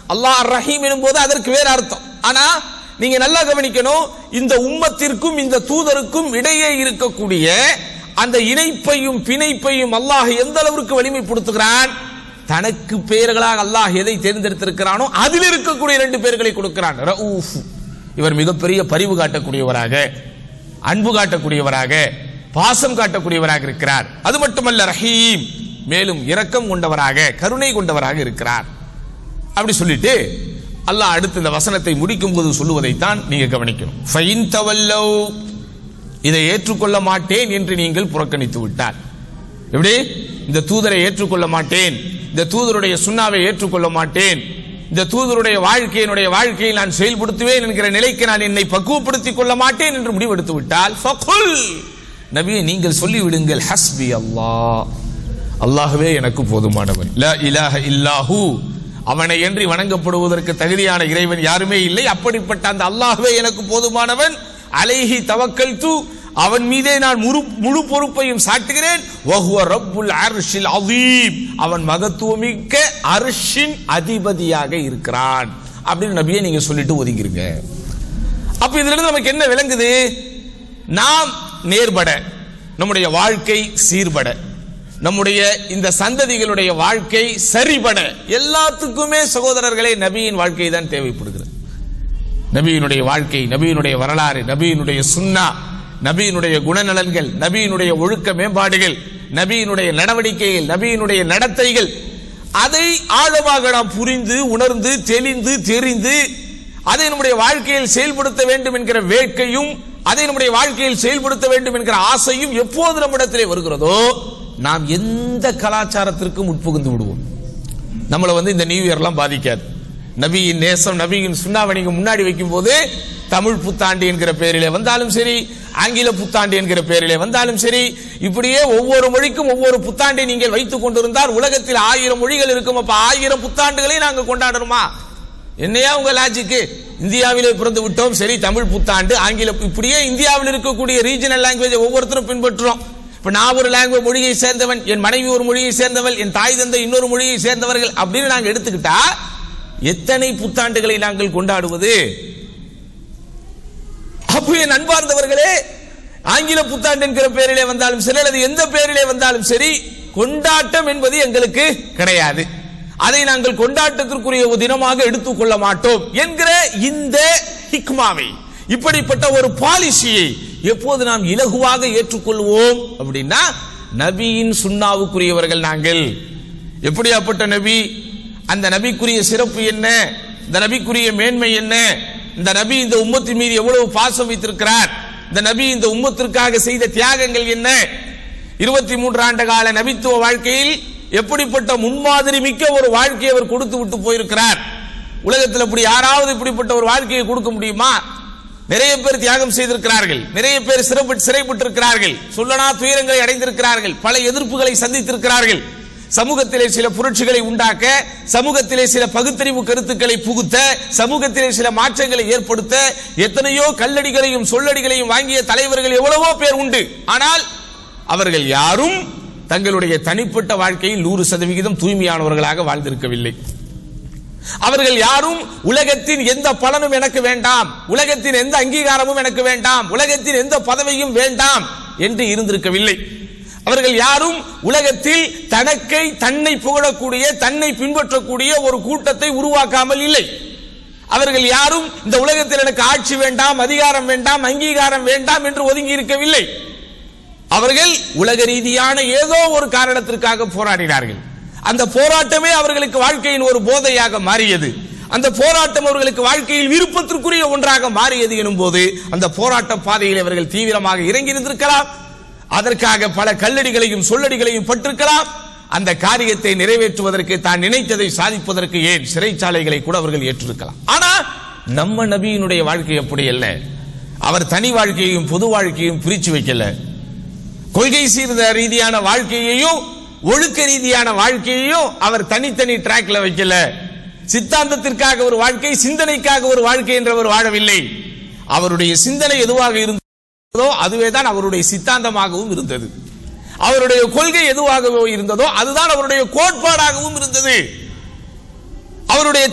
அல்லாஹ் ரஹீம் எனும்போது அதற்கு வேற அர்த்தம் ஆனா நீங்க நல்லா கவனிக்கணும் இந்த உம்மத்திற்கும் இந்த தூதருக்கும் இடையே இருக்கக்கூடிய அந்த இணைப்பையும் பிணைப்பையும் அல்லாஹ் எந்த அளவிற்கு வலிமைப்படுத்துகிறான் தனக்கு பெயர்களாக அல்லாஹ் எதை தேர்ந்தெடுத்திருக்கிறானோ அதில் இருக்கக்கூடிய இரண்டு பேர்களை கொடுக்கிறான் ரഊஃப் இவர் மிகப்பெரிய பரிவு காட்டக்கூடியவராக அன்பு காட்டக்கூடியவராக பாசம் காட்டக்கூடியவராக இருக்கிறார் அது மட்டுமல்ல ரஹீம் மேலும் இரக்கம் கொண்டவராக கருணை கொண்டவராக இருக்கிறார் அப்படி சொல்லிட்டு அல்லாஹ் அடுத்து இந்த வசனத்தை முடிக்கும் போது சொல்லுவதைத்தான் நீங்க கவனிக்கணும் ஃபைன் தவல்லவ் இதை ஏற்றுக்கொள்ள மாட்டேன் என்று நீங்கள் புறக்கணித்து விட்டார் எப்படி இந்த தூதரை ஏற்றுக்கொள்ள மாட்டேன் இந்த தூதருடைய சுண்ணாவை ஏற்றுக்கொள்ள மாட்டேன் இந்த தூதருடைய வாழ்க்கையினுடைய வாழ்க்கையை நான் செயல்படுத்துவேன் என்கிற நிலைக்கு நான் என்னை பக்குவப்படுத்திக் கொள்ள மாட்டேன் என்று முடிவெடுத்து விட்டால் ஃபகுல் நபியை நீங்கள் சொல்லிவிடுங்கள் ஹஸ்பி அல்லாஹ் அல்லாஹ்வே எனக்கு போதுமானவன் லா இலாஹ இல்லாஹு அவனை என்று வணங்கப்படுவதற்கு தகுதியான இறைவன் யாருமே இல்லை அப்படிப்பட்ட அந்த அல்லாஹ்வே எனக்கு போதுமானவன் அலைஹி தவக்கல் அவன் மீதே நான் முழு முழு பொறுப்பையும் சாட்டுகிறேன் வஹுவ ரப்புல் அர்ஷில் அதீம் அவன் மகத்துவமிக்க அர்ஷின் அதிபதியாக இருக்கிறான் அப்படின்னு நபியை நீங்க சொல்லிட்டு ஒதுங்கிருங்க அப்ப இதுல இருந்து நமக்கு என்ன விளங்குது நாம் நேர்பட நம்முடைய வாழ்க்கை சீர்பட நம்முடைய இந்த சந்ததிகளுடைய வாழ்க்கை சரிபட எல்லாத்துக்குமே சகோதரர்களே நபியின் வாழ்க்கை தான் தேவைப்படுகிறது நபியினுடைய வாழ்க்கை நபியினுடைய வரலாறு நபியினுடைய சுன்னா நபியினுடைய குணநலன்கள் நபியினுடைய ஒழுக்க மேம்பாடுகள் நபியினுடைய நடவடிக்கைகள் நபியினுடைய நடத்தைகள் அதை ஆழமாக நாம் புரிந்து உணர்ந்து தெளிந்து தெரிந்து அதை நம்முடைய வாழ்க்கையில் செயல்படுத்த வேண்டும் என்கிற வேட்கையும் அதை நம்முடைய வாழ்க்கையில் செயல்படுத்த வேண்டும் என்கிற ஆசையும் எப்போது நம்மிடத்திலே வருகிறதோ நாம் எந்த கலாச்சாரத்திற்கும் உட்புகுந்து விடுவோம் நம்மளை வந்து இந்த நியூ இயர்லாம் பாதிக்காது நபியின் நேசம் நபியின் சுண்ணாவை நீங்க முன்னாடி வைக்கும் போது தமிழ் புத்தாண்டு என்கிற பெயரிலே வந்தாலும் சரி ஆங்கில புத்தாண்டு என்கிற பெயரிலே வந்தாலும் சரி இப்படியே ஒவ்வொரு மொழிக்கும் ஒவ்வொரு புத்தாண்டை நீங்கள் வைத்துக் கொண்டிருந்தால் உலகத்தில் ஆயிரம் மொழிகள் இருக்கும் அப்ப ஆயிரம் புத்தாண்டுகளை நாங்க கொண்டாடணுமா என்னையா உங்க லாஜிக்கு இந்தியாவிலே பிறந்து விட்டோம் சரி தமிழ் புத்தாண்டு ஆங்கில இப்படியே இந்தியாவில் இருக்கக்கூடிய ரீஜனல் லாங்குவேஜ் ஒவ்வொருத்தரும் பின்பற்றுறோம் இப்ப நான் ஒரு லாங்குவேஜ் மொழியை சேர்ந்தவன் என் மனைவி ஒரு மொழியை சேர்ந்தவள் என் தாய் தந்தை இன்னொரு மொழியை சேர்ந்தவர்கள் அப்படின்னு நாங்க எடுத்துக்கிட்டா எத்தனை புத்தாண்டுகளை நாங்கள் கொண்டாடுவது அப்போ என் அன்பார்ந்தவர்களே ஆங்கில புத்தாண்டு என்கிற பெயரிலே வந்தாலும் சரி அல்லது எந்த பெயரிலே வந்தாலும் சரி கொண்டாட்டம் என்பது எங்களுக்கு கிடையாது அதை நாங்கள் கொண்டாட்டத்திற்குரிய ஒரு தினமாக எடுத்துக்கொள்ள மாட்டோம் என்கிற இந்த ஹிக்மாவை இப்படிப்பட்ட ஒரு பாலிசியை எப்போது நாம் இலகுவாக ஏற்றுக்கொள்வோம் அப்படின்னா நபியின் சுண்ணாவுக்குரியவர்கள் நாங்கள் எப்படியாப்பட்ட நபி அந்த நபிக்குரிய சிறப்பு என்ன இந்த நபிக்குரிய மேன்மை என்ன இந்த நபி இந்த உம்மத்தின் மீது எவ்வளவு பாசம் வைத்திருக்கிறார் இந்த நபி இந்த உம்மத்திற்காக செய்த தியாகங்கள் என்ன இருபத்தி மூன்று ஆண்டு கால நபித்துவ வாழ்க்கையில் எப்படிப்பட்ட முன்மாதிரி மிக்க ஒரு வாழ்க்கையை அவர் கொடுத்து விட்டு போயிருக்கிறார் உலகத்தில் இப்படி யாராவது இப்படிப்பட்ட ஒரு வாழ்க்கையை கொடுக்க முடியுமா நிறைய பேர் தியாகம் செய்திருக்கிறார்கள் நிறைய பேர் சிறப்பு சிறைப்பட்டிருக்கிறார்கள் சொல்லனா துயரங்களை அடைந்திருக்கிறார்கள் பல எதிர்ப்புகளை சந்தித்திருக்கிறார்கள் சமூகத்திலே சில புரட்சிகளை உண்டாக்க சமூகத்திலே சில பகுத்தறிவு கருத்துக்களை புகுத்த சமூகத்திலே சில மாற்றங்களை ஏற்படுத்த எத்தனையோ கல்லடிகளையும் சொல்லடிகளையும் வாங்கிய தலைவர்கள் எவ்வளவோ பேர் உண்டு ஆனால் அவர்கள் யாரும் தங்களுடைய தனிப்பட்ட வாழ்க்கையில் நூறு சதவிகிதம் தூய்மையானவர்களாக வாழ்ந்திருக்கவில்லை அவர்கள் யாரும் உலகத்தின் எந்த பலனும் எனக்கு வேண்டாம் உலகத்தின் எந்த அங்கீகாரமும் எனக்கு வேண்டாம் உலகத்தின் எந்த பதவியும் வேண்டாம் என்று இருந்திருக்கவில்லை அவர்கள் யாரும் உலகத்தில் தனக்கை தன்னை புகழக்கூடிய தன்னை பின்பற்றக்கூடிய ஒரு கூட்டத்தை உருவாக்காமல் இல்லை அவர்கள் யாரும் இந்த உலகத்தில் எனக்கு ஆட்சி வேண்டாம் அதிகாரம் வேண்டாம் அங்கீகாரம் வேண்டாம் என்று ஒதுங்கி இருக்கவில்லை அவர்கள் உலக ரீதியான ஏதோ ஒரு காரணத்திற்காக போராடினார்கள் அந்த போராட்டமே அவர்களுக்கு வாழ்க்கையின் ஒரு போதையாக மாறியது அந்த போராட்டம் அவர்களுக்கு வாழ்க்கையில் விருப்பத்திற்குரிய ஒன்றாக மாறியது எனும் போது அந்த போராட்ட பாதையில் அவர்கள் தீவிரமாக இறங்கி இருந்திருக்கலாம் அதற்காக பல கல்லடிகளையும் சொல்லடிகளையும் பட்டிருக்கலாம் அந்த காரியத்தை நிறைவேற்றுவதற்கு தான் நினைத்ததை சாதிப்பதற்கு ஏன் சிறைச்சாலைகளை கூட அவர்கள் ஏற்றிருக்கலாம் ஆனா நம்ம நபியினுடைய வாழ்க்கை அப்படி அல்ல அவர் தனி வாழ்க்கையையும் பொது வாழ்க்கையும் பிரிச்சு வைக்கல கொள்கை சீர்த ரீதியான வாழ்க்கையையும் ஒழுக்க ரீதியான வாழ்க்கையையும் அவர் தனித்தனி டிராக்ல வைக்கல சித்தாந்தத்திற்காக ஒரு வாழ்க்கை சிந்தனைக்காக ஒரு வாழ்க்கை என்றவர் வாழவில்லை அவருடைய சிந்தனை எதுவாக இருந்ததோ அதுவே தான் அவருடைய சித்தாந்தமாகவும் இருந்தது அவருடைய கொள்கை எதுவாக இருந்ததோ அதுதான் அவருடைய கோட்பாடாகவும் இருந்தது அவருடைய